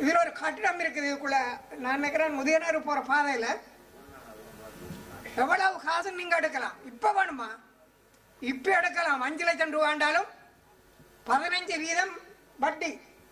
இதில் ஒரு கட்டிடம் இருக்குது இதுக்குள்ள நான் நினைக்கிறேன் முதியனர் போற பாதையில எவ்வளவு காசு நீங்க எடுக்கலாம் இப்ப வேணுமா இப்ப எடுக்கலாம் அஞ்சு லட்சம் ரூபாண்டாலும் பதினஞ்சு வீதம் வட்டி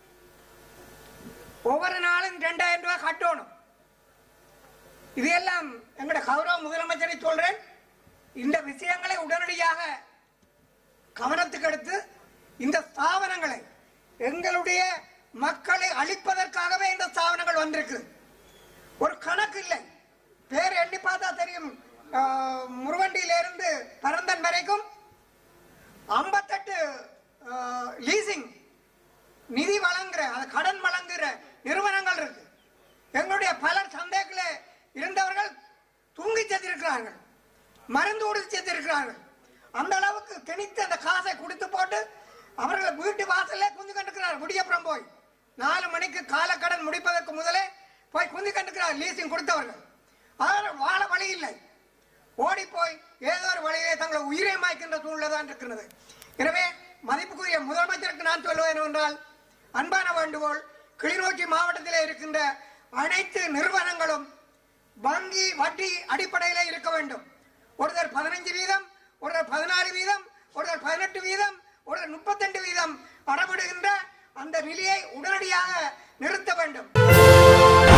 ஒவ்வொரு நாளும் ரெண்டாயிரம் ரூபாய் கட்டணும் இதையெல்லாம் எங்களோட கௌரவ முதலமைச்சரை சொல்றேன் இந்த விஷயங்களை உடனடியாக கவனத்துக்கு எடுத்து இந்த ஸ்தாபனங்களை எங்களுடைய மக்களை அழிப்பதற்காகவே இந்த ஸ்தாபனங்கள் வந்திருக்கு ஒரு கணக்கு இல்லை பேர் எண்ணி பார்த்தா தெரியும் ஆஹ், முருகண்டியிலிருந்து பரந்தன் வரைக்கும் ஐம்பத்தெட்டு லீசிங் நிதி வழங்குற அது கடன் வழங்குற நிறுவனங்கள் இருக்கு எங்களுடைய பலர் சந்தைக்குள்ள இருந்தவர்கள் தூங்கி செத்திருக்கிறார்கள் மருந்து உடுத்து செத்திருக்கிறார்கள் அந்த அளவுக்கு திணித்து அந்த காசை கொடுத்து போட்டு அவர்கள் வீட்டு வாசல்ல குந்தி கண்டுக்கிறார் விடியப்புறம் போய் நாலு மணிக்கு காலக்கடன் முடிப்பதற்கு முதலே போய் குந்தி கண்டுக்கிறார் லீசிங் கொடுத்தவர்கள் ஆனால் வாழ வழி இல்லை ஓடி போய் ஏதோ ஒரு வழியிலே தங்களை உயிரை மாய்க்கின்ற சூழ்நிலை தான் இருக்கிறது எனவே மதிப்புக்குரிய முதலமைச்சருக்கு நான் சொல்லுவேன் என்றால் அன்பான வேண்டுகோள் கிளிநொச்சி மாவட்டத்திலே இருக்கின்ற அனைத்து நிறுவனங்களும் வங்கி வட்டி அடிப்படையில் இருக்க வேண்டும் ஒருத்தர் பதினஞ்சு வீதம் ஒருத்தர் பதினாலு வீதம் ஒருத்தர் பதினெட்டு வீதம் ஒருத்தர் முப்பத்தெண்டு வீதம் அடமிடுகின்ற அந்த நிலையை உடனடியாக நிறுத்த வேண்டும்